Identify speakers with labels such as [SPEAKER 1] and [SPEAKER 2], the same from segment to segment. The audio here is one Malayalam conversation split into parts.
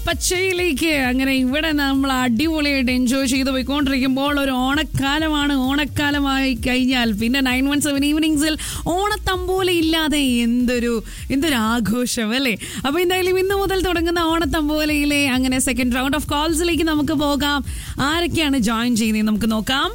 [SPEAKER 1] പച്ചയിലേക്ക് അങ്ങനെ ഇവിടെ നമ്മൾ അടിപൊളിയായിട്ട് എൻജോയ് ചെയ്ത് പോയിക്കൊണ്ടിരിക്കുമ്പോൾ ഒരു ഓണക്കാലമാണ് ഓണക്കാലമായി കഴിഞ്ഞാൽ പിന്നെ നയൻ വൺ സെവൻ ഈവനിങ്സിൽ ഓണത്തമ്പോല ഇല്ലാതെ എന്തൊരു എന്തൊരു ആഘോഷം അല്ലേ അപ്പൊ എന്തായാലും ഇന്ന് മുതൽ തുടങ്ങുന്ന ഓണത്തമ്പോലയിലെ അങ്ങനെ സെക്കൻഡ് റൗണ്ട് ഓഫ് കോൾസിലേക്ക് നമുക്ക് പോകാം ആരൊക്കെയാണ് ജോയിൻ ചെയ്യുന്നത് നമുക്ക് നോക്കാം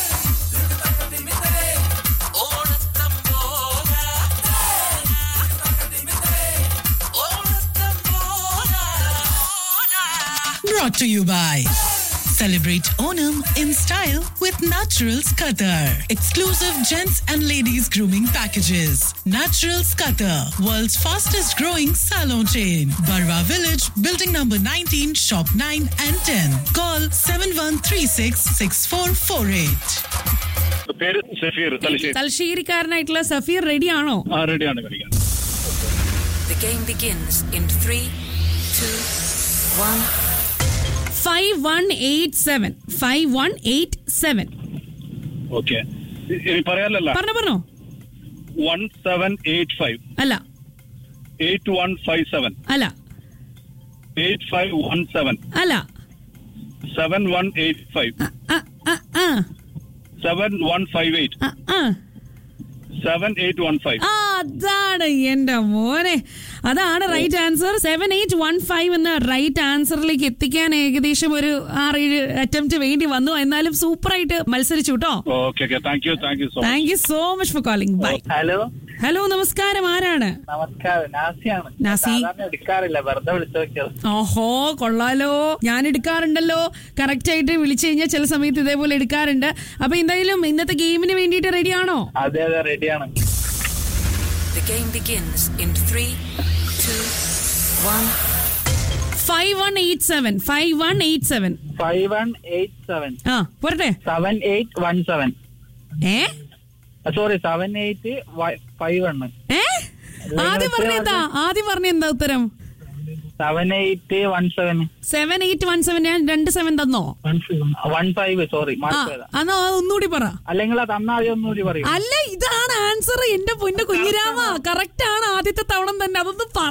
[SPEAKER 2] brought to you by Celebrate Onam in style with Naturals Qatar. Exclusive gents and ladies grooming packages. Naturals Qatar, world's fastest growing salon chain. Barwa Village, building number 19, shop 9 and 10. Call 7136 6448.
[SPEAKER 3] പേര് ഷഫീർ തലശ്ശേരി
[SPEAKER 1] തലശ്ശേരിക്കാരനായിട്ടുള്ള സഫീർ റെഡി ആണോ
[SPEAKER 3] ആ റെഡിയാണ് കളിക്കാൻ
[SPEAKER 4] The game begins in three, two, one.
[SPEAKER 1] Five one eight seven five one eight seven
[SPEAKER 3] okay പറയാലല്ല
[SPEAKER 1] പറഞ്ഞോ പറഞ്ഞോ
[SPEAKER 3] വൺ സെവൻ എയ്റ്റ് ഫൈവ്
[SPEAKER 1] അല്ല
[SPEAKER 3] എയ്റ്റ് വൺ ഫൈവ് സെവൻ
[SPEAKER 1] അല്ല
[SPEAKER 3] എയ്റ്റ് ഫൈവ് വൺ സെവൻ
[SPEAKER 1] അല്ല
[SPEAKER 3] സെവൻ വൺ എയ്റ്റ് ഫൈവ്
[SPEAKER 1] ആ, ആ, ആ, ആ,
[SPEAKER 3] സെവൻ വൺ ഫൈവ് എയ്റ്റ്
[SPEAKER 1] ആ, ആ.
[SPEAKER 3] സെവൻ എയ്റ്റ് വൺ ഫൈവ്
[SPEAKER 1] ആ, അതാണ് എന്റെ മോനെ അതാണ് right answer seven eight one five എന്ന റൈറ്റ് ആൻസറിലേക്ക് എത്തിക്കാൻ ഏകദേശം ഒരു ആറേഴ് അറ്റംപ്റ്റ് വേണ്ടി വന്നു എന്നാലും സൂപ്പറായിട്ട് മത്സരിച്ചു കേട്ടോ
[SPEAKER 3] okay okay thank you thank you so much
[SPEAKER 1] thank you so much for calling bye
[SPEAKER 5] hello
[SPEAKER 1] hello നമസ്കാരം ആരാണ്
[SPEAKER 5] നമസ്കാരം നാസിയാണ്
[SPEAKER 1] നാസി.
[SPEAKER 5] സാധാരണ എടുക്കാറില്ല വെറുതെ വിളിച്ചു നോക്കിയത്
[SPEAKER 1] ഓഹോ കൊള്ളാലോ ഞാൻ എടുക്കാറുണ്ടല്ലോ കറക്റ്റ് ആയിട്ട് വിളിച്ചു കഴിഞ്ഞാൽ ചില സമയത്ത് ഇതേപോലെ എടുക്കാറുണ്ട് അപ്പൊ എന്തായാലും ഇന്നത്തെ ഗെയിമിന് വേണ്ടിയിട്ട് റെഡി ആണോ
[SPEAKER 5] അതെ അതെ റെഡിയാണ്
[SPEAKER 4] The game begins in three, two, one.
[SPEAKER 1] Five one eight seven five one eight seven
[SPEAKER 5] five one eight seven
[SPEAKER 1] ആ പോരട്ടെ
[SPEAKER 5] സെവൻ എയ്റ്റ് വൺ സെവൻ
[SPEAKER 1] ഏ
[SPEAKER 5] sorry seven eight five one
[SPEAKER 1] ഏ ആദ്യം പറഞ്ഞെന്താ ആദ്യം പറഞ്ഞ എന്താ ഉത്തരം
[SPEAKER 5] seven eight one seven
[SPEAKER 1] seven eight one seven ഞാൻ രണ്ട് സെവൻ തന്നോ
[SPEAKER 5] വൺ ഫൈവ് സോറി
[SPEAKER 1] ആ
[SPEAKER 5] മാർക്ക് ചെയ്താ
[SPEAKER 1] എന്നാ അത് ഒന്നുകൂടി പറ
[SPEAKER 5] അല്ലെങ്കിൽ അത് തന്നാ ആദ്യം ഒന്നുകൂടി പറയൂ
[SPEAKER 1] അല്ല ഇതാണ് ആൻസർ എന്റെ പൊന്നു കുഞ്ഞിരാമ കറക്റ്റ് ആണ് ആദ്യത്തെ തവണ തന്നെ അതൊന്ന് പറ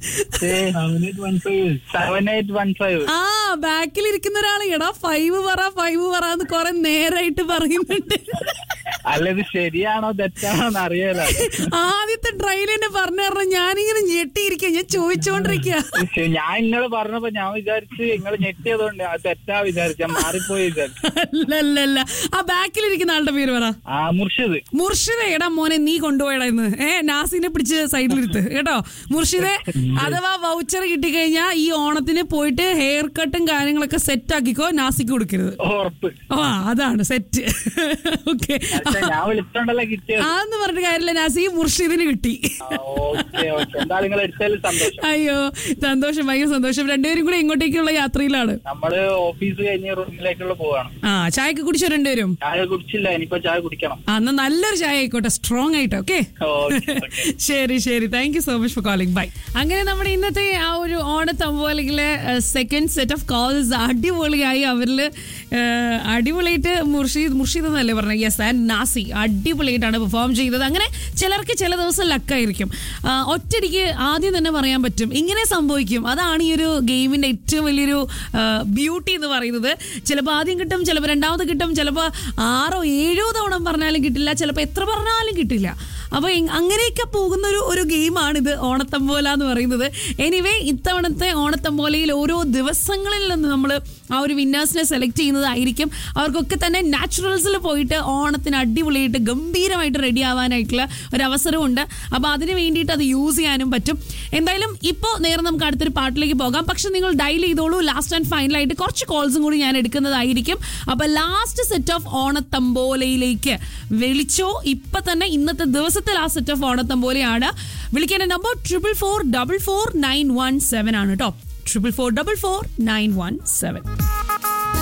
[SPEAKER 5] സെവൻ എയ്റ്റ് വൺ ഫൈവ്
[SPEAKER 1] ആ ബാക്കിൽ ഇരിക്കുന്ന ഒരാള് എടാ ഫൈവ് പറ ഫൈവ് പറ എന്ന് കൊറേ നേരായിട്ട് പറയുന്നുണ്ട്
[SPEAKER 5] അല്ല ഇത് ശരിയാണോ തെറ്റാണോ എന്ന് അറിയാല
[SPEAKER 1] ആദ്യത്തെ ട്രയൽ തന്നെ പറഞ്ഞു പറഞ്ഞ ഞാനിങ്ങനെ ഞെട്ടിയിരിക്കുക ഞാൻ ചോദിച്ചോണ്ടിരിക്കുക
[SPEAKER 5] ഞാൻ ഇന്നലെ പറഞ്ഞപ്പോ ഞാൻ വിചാരിച്ച് നിങ്ങൾ ഞെട്ടിയതുകൊണ്ട് അത് തെറ്റാ വിചാരിച്ച മാറിപ്പോയി വിചാരിച്ചു
[SPEAKER 1] അല്ലല്ലല്ല ആ ബാക്കിൽ ഇരിക്കുന്ന ആളുടെ പേര് പറ
[SPEAKER 5] ആ മുർഷിദ്
[SPEAKER 1] മുർഷിദെ എടാ മോനെ നീ കൊണ്ടുപോയടാ ഇന്ന് ഏ നാസിനെ പിടിച്ച് സൈഡിലിരുത്ത് കേട്ടോ മുർഷിദെ അഥവാ വൗച്ചർ കിട്ടിക്കഴിഞ്ഞാ ഈ ഓണത്തിന് പോയിട്ട് ഹെയർ കട്ടും കാര്യങ്ങളൊക്കെ സെറ്റ് ആക്കിക്കോ നാസിക്ക് കൊടുക്കരുത്
[SPEAKER 5] ഉറപ്പ്
[SPEAKER 1] ഓ അതാണ് സെറ്റ് ഓക്കെ
[SPEAKER 5] പക്ഷെ ഞാൻ വിളിച്ചോണ്ടല്ലേ കിട്ടിയത്
[SPEAKER 1] ആന്ന് പറഞ്ഞ കാര്യമില്ല നാസി മുർഷിദിന് കിട്ടി
[SPEAKER 5] ഓക്കെ ഓക്കെ എന്താ നിങ്ങൾ എടുത്തതിൽ സന്തോഷം
[SPEAKER 1] അയ്യോ സന്തോഷം ഭയങ്കര സന്തോഷം രണ്ടുപേരും കൂടെ ഇങ്ങോട്ടേക്കുള്ള യാത്രയിലാണ്
[SPEAKER 5] നമ്മള് ഓഫീസ് കഴിഞ്ഞ് റൂമിലേക്കുള്ള പോവാണ്
[SPEAKER 1] ആ ചായക്ക് കുടിച്ചോ രണ്ടുപേരും
[SPEAKER 5] ചായ കുടിച്ചില്ല ഇനിയിപ്പോ ചായ കുടിക്കണം
[SPEAKER 1] ആ എന്നാ നല്ലൊരു ചായ ആയിക്കോട്ടെ സ്ട്രോങ് ആയിട്ട് ഓക്കെ
[SPEAKER 5] ഓക്കെ
[SPEAKER 1] ശരി ശരി thank you so much for calling bye അങ്ങനെ നമ്മുടെ ഇന്നത്തെ ആ ഒരു ഓണത്തമ്പോ അല്ലെങ്കിൽ സെക്കൻഡ് സെറ്റ് ഓഫ് കോൾസ് അടിപൊളിയായി അവരിൽ അടിപൊളിയായിട്ട് മുർഷീദ് മുർഷീദ് എന്നല്ലേ പറഞ്ഞത് യെസ് ആൻഡ് നാസി അടിപൊളിയായിട്ടാണ് പെർഫോം ചെയ്തത് അങ്ങനെ ചിലർക്ക് ചില ദിവസം ലക്കായിരിക്കും ആ, ഒറ്റയടിക്ക് ആദ്യം തന്നെ പറയാൻ പറ്റും ഇങ്ങനെ സംഭവിക്കും അതാണ് ഈ ഒരു ഗെയിമിന്റെ ഏറ്റവും വലിയൊരു ബ്യൂട്ടി എന്ന് പറയുന്നത് ചിലപ്പോൾ ആദ്യം കിട്ടും ചിലപ്പോൾ രണ്ടാമത് കിട്ടും ചിലപ്പോൾ ആറോ ഏഴോ തവണ പറഞ്ഞാലും കിട്ടില്ല ചിലപ്പോൾ എത്ര പറഞ്ഞാലും കിട്ടില്ല അപ്പൊ ഇ- അങ്ങനെയൊക്കെ പോകുന്ന ഒരു ഒരു ഗെയിമാണിത് ഓണത്തമ്പോല എന്ന് പറയുന്നത് എനിവേ ഇത്തവണത്തെ ഓണത്തമ്പോലയിൽ ഓരോ ദിവസങ്ങളിൽ നിന്ന് നമ്മൾ ആ ഒരു വിന്നേഴ്സിനെ സെലക്ട് ചെയ്യുന്നതായിരിക്കും അവർക്കൊക്കെ തന്നെ നാച്ചുറൽസിൽ പോയിട്ട് ഓണത്തിന് അടിപൊളിയായിട്ട് ഗംഭീരമായിട്ട് റെഡി ആവാനായിട്ടുള്ള ഒരു അവസരമുണ്ട് അപ്പോൾ അതിന് വേണ്ടിയിട്ട് അത് യൂസ് ചെയ്യാനും പറ്റും എന്തായാലും ഇപ്പോൾ നേരെ നമുക്ക് അടുത്തൊരു പാട്ടിലേക്ക് പോകാം പക്ഷെ നിങ്ങൾ ഡയൽ ചെയ്തോളൂ ലാസ്റ്റ് ആൻഡ് ഫൈനലായിട്ട് കുറച്ച് കോൾസും കൂടി ഞാൻ എടുക്കുന്നതായിരിക്കും അപ്പോൾ ലാസ്റ്റ് സെറ്റ് ഓഫ് ഓണത്തമ്പോലയിലേക്ക് വിളിച്ചോ ഇപ്പൊ തന്നെ ഇന്നത്തെ ദിവസത്തെ ലാസ്റ്റ് സെറ്റ് ഓഫ് ഓണത്തമ്പോലയാണ് വിളിക്കേണ്ട number triple four double four nine one seven ആണ് കേട്ടോ triple four double four nine one seven